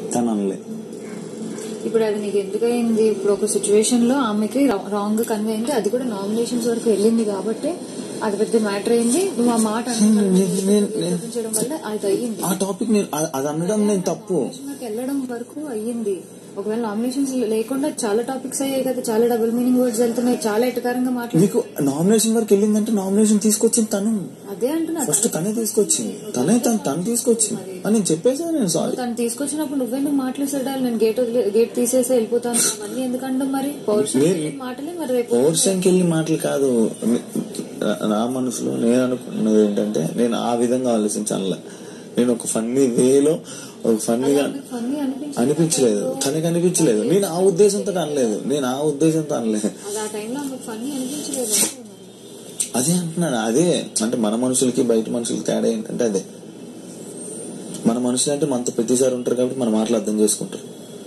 తను అనలే ఇప్పుడు అది నీకు ఎందుకయింది ఇప్పుడు ఒక సిచ్యువేషన్ లో ఆమెకి రాంగ్ కన్వే అయింది అది కూడా నామినేషన్స్ వరకు వెళ్ళింది కాబట్టి అది పెద్ద మ్యాటర్ అయింది నువ్వు ఆ మాట నేను- నేను- నేను- చూపించడం వల్ల అది అయ్యింది ఆ టాపిక్ నేను అ- అది అనడం నేను తప్పు నామినేషన్లకు వెళ్ళడం వరకు అయ్యింది ఒకవేళ నామినేషన్స్ లేకుండా చాలా టాపిక్స్ అయ్యాయి కదా చాలా డబుల్ మీనింగ్ వర్డ్స్ వెళ్తున్నాయి చాలా ఎటకారంగా మాట్లాడు మీకు నామినేషన్ వరకు వెళ్ళిందంటే నామినేషన్ తీసుకొచ్చింది తను అదే అంటున్నా ఫస్ట్ తనే తీసుకొచ్చింది తనే తను తను తీసుకొచ్చింది అని నేను చెప్పేసాను నేను సారీ తను తీసుకొచ్చినప్పుడు నువ్వెందుకు మాట్లాడేసాడాలి నేను గేట్ వదిలే గేట్ తీసేసి వెళ్ళిపోతాను మళ్ళీ ఎందుకంటే మరి పౌరుషం నేను- మాటలే మరి రేపు ఓవర్సంకి వెళ్ళి మాటలు కాదు నా- నా మనసులో నేను అనుకున్నది ఏంటంటే నేను ఆ విధంగా ఆలోచించానులే నేను ఒక ఫన్నీ వేలో ఒక ఫన్నీగా ఫన్నీ అనిపించింది అనిపించలేదు తనకి అనిపించలేదు నేను ఆ ఉద్దేశంతో అనలేదు నేను ఆ ఉద్దేశంతో అనలేదు అది ఆ టైంలో ఆమెకు ఫన్నీ అనిపించలేదు అంతే మరి. అదే అంటున్నాను అదే అంటే మన మనుషులకి బయట మనుషులకి తేడా ఏంటంటే అదే మన మనుషులు అంటే మనతో ప్రతిసారి ఉంటారు కాబట్టి మన మాటలు అర్థం చేసుకుంటారు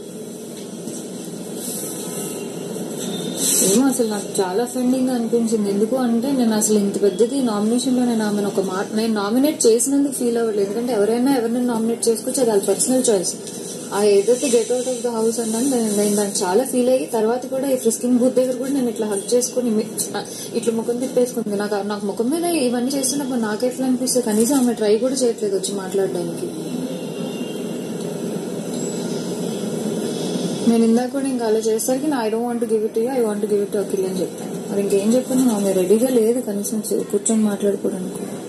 ఏమో అసలు నాకు చాలా అఫెండింగ్ గా అనిపించింది ఎందుకు అంటే నేను అసలు ఇంత పెద్దది నామినేషన్ లో నేను ఆమెను ఒక మాట నేను నామినేట్ చేసినందుకు ఫీల్ అవ్వలేదు ఎందుకంటే ఎవరైనా ఎవరిని నామినేట్ చేసుకోవచ్చు అది వాళ్ళ పర్సనల్ చాయిస్ ఆ ఏదైతే get out of the house అన్నాను నేను నేను దానికి చాలా ఫీల్ అయ్యి తర్వాత కూడా ఈ ఫ్రిస్కింగ్ బూత్ దగ్గర కూడా నేను ఇట్లా హక్ చేసుకుని మీ- ఇట్లా ముఖం తిప్పేసుకుంది నాకు నాకు ముఖం మీద ఇవన్నీ చేస్తున్నప్పుడు నాకు ఎట్లా అనిపిస్తుంది కనీసం ఆమె ట్రై కూడా చేయట్లేదు వచ్చి మాట్లాడడానికి నేను ఇందాక కూడా ఇంకా అలా చేసరికి I don't want give it I want give it Akhil అని చెప్తాను మరి ఇంకేం చెప్పాను ఆమె రెడీగా లేదు కనీసం కూర్చొని మాట్లాడుకోవడానికి